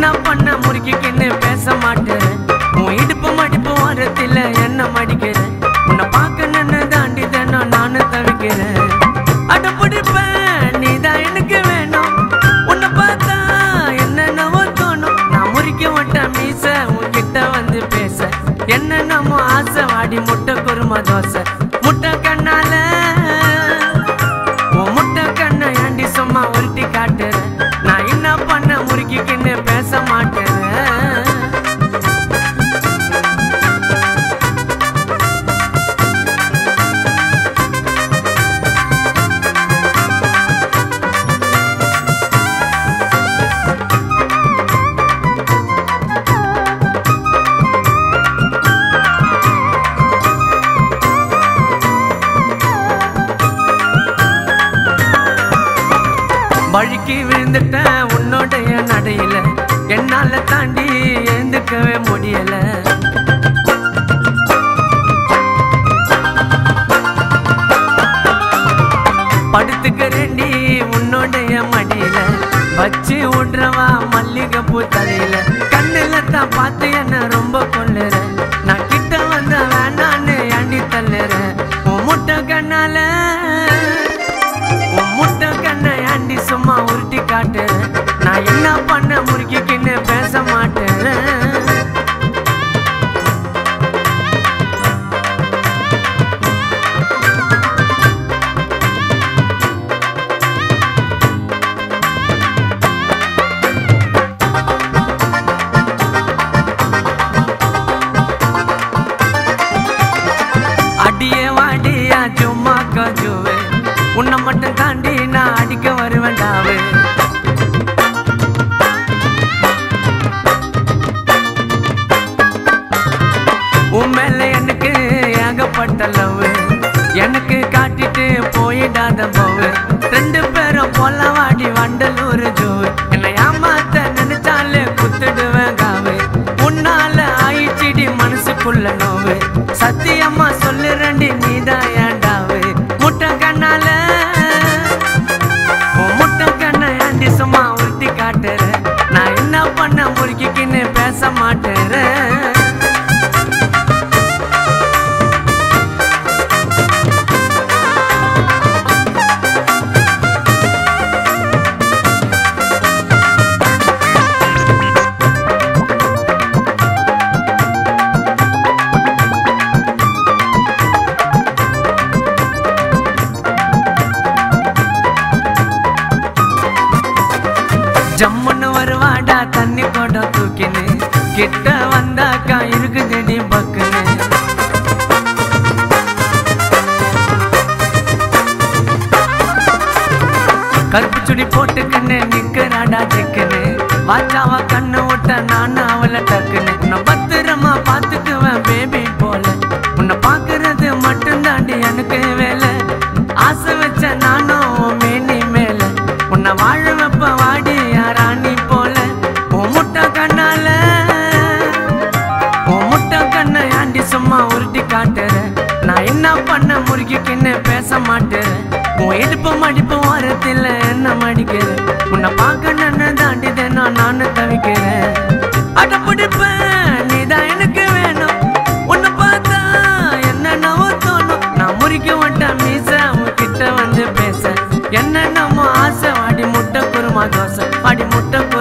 என்ன பண்ண முறுக்கிக்கின்னு பேச மாட்டேன் உன் இடுப்பு மடிப்பு வாரத்தில் என்ன மடிக்கிறேன் உன்னை பார்க்கணுன்னு தாண்டி தானே நானும் தவிக்கிறேன் அடப்பிடிப்பேன் நீதான் எனக்கு வேணும் உன்னை பார்த்தா என்னென்னவோ தோணும் நான் முறிக்க மாட்டேன் மீச உன்கிட்ட வந்து பேச என்னென்னமோ ஆசை வாடி முட்டை குருமா தோசை முட்டை கண்ணால உன் முட்டை கண்ணை ஏண்டி சும்மா உருட்டி காட்டுறேன் நான் என்ன பண்ண முறுக்கிக்கின்னு பேச மாட்டேன் வழுக்கி விழுந்துட்டேன் உன்னோடைய நடையில என்னால தாண்டி எழுந்துக்கவே முடியல படுத்துக்கிறேன்டி உன்னோடைய மடியில வச்சு விடுறவா மல்லிகைப்பூ தலையில கண்ணுல தான் பார்த்து என்ன ரொம்ப கொள்ளுற நான் கிட்ட வந்த வேணான்னு ஏண்டி தள்ளுறேன் உன் முட்டை கண்ணால உன் முட்டை கண்ணை ஏண்டி சும்மா உருட்டி காட்டுறேன் நான் என்ன பண்ண முறுக்கிக்கின்னு பேச மாட்டேன் அடியே வாடியா சும்மா கஜுவே உன்னை மட்டும் தாண்டி நான் அடிக்க வருவேன்டாவே உன் மேல எனக்கு ஏகப்பட்ட லவ் எனக்கு காட்டிட்டு போயிடாத போவு ரெண்டு பேரும் போல வாடி வண்டலூர் ஜோவு என்னை ஏமாத்த நினைச்சாலே குத்துடுவேன் காவு உன்னால ஆயிடுச்சிடி மனசுக்குள்ள நோவு சத்தியம்மா சொல்லுறேன்டி நீதான் ஏண்டாவு முட்டை கண்ணால உன் முட்டை கண்ணை ஏண்டி சும்மா உருட்டி காட்டுற நான் என்ன பண்ண முறுக்கிக்கின்னு பேச மாட்டேறேன் ஜம்முன்னு வருவாடா தண்ணி கூட தூக்கின்னு கிட்ட வந்தாக்கா இருக்குதடி பக்குன்னு கருப்பு சுடி போட்டுக்கின்னு நிக்கிறாடா சிக்குன்னு வாச்சாவா கண்ணு விட்ட நானும் அவளை டக்குன்னு உன்னை பத்திரமா பார்த்துக்குவேன் பேபி போல உன்னை பார்க்கறது மட்டும்தாண்டி எனக்கு வேலை ஆசை வச்ச நானும் உன் மேனி மேல உன்னை வாழ வைப்ப வாடி யாராணி போல உன் முட்டை கண்ணால உன் முட்டை கண்ணை ஆண்டி சும்மா உருட்டி காட்டுற நான் என்ன பண்ண முறுக்கிக்கின்னு பேச மாட்டேன் உன் இடுப்பு மடிப்பு ஓரத்தில் என்ன மடிக்கிற உன்னை பார்க்கணுன்னு தாண்டி தினம் நானும் தவிக்கிறேன் அட பிடிப்பேன் நீதான் எனக்கு வேணும் உன்னை பார்த்தா என்னென்னவோ தோணும் நான் முறிக்க மாட்டேன் மீச உன்கிட்ட வந்து பேச என்னென்னமோ ஆசை வாடி முட்டை குருமா தோசை வாடி முட்டை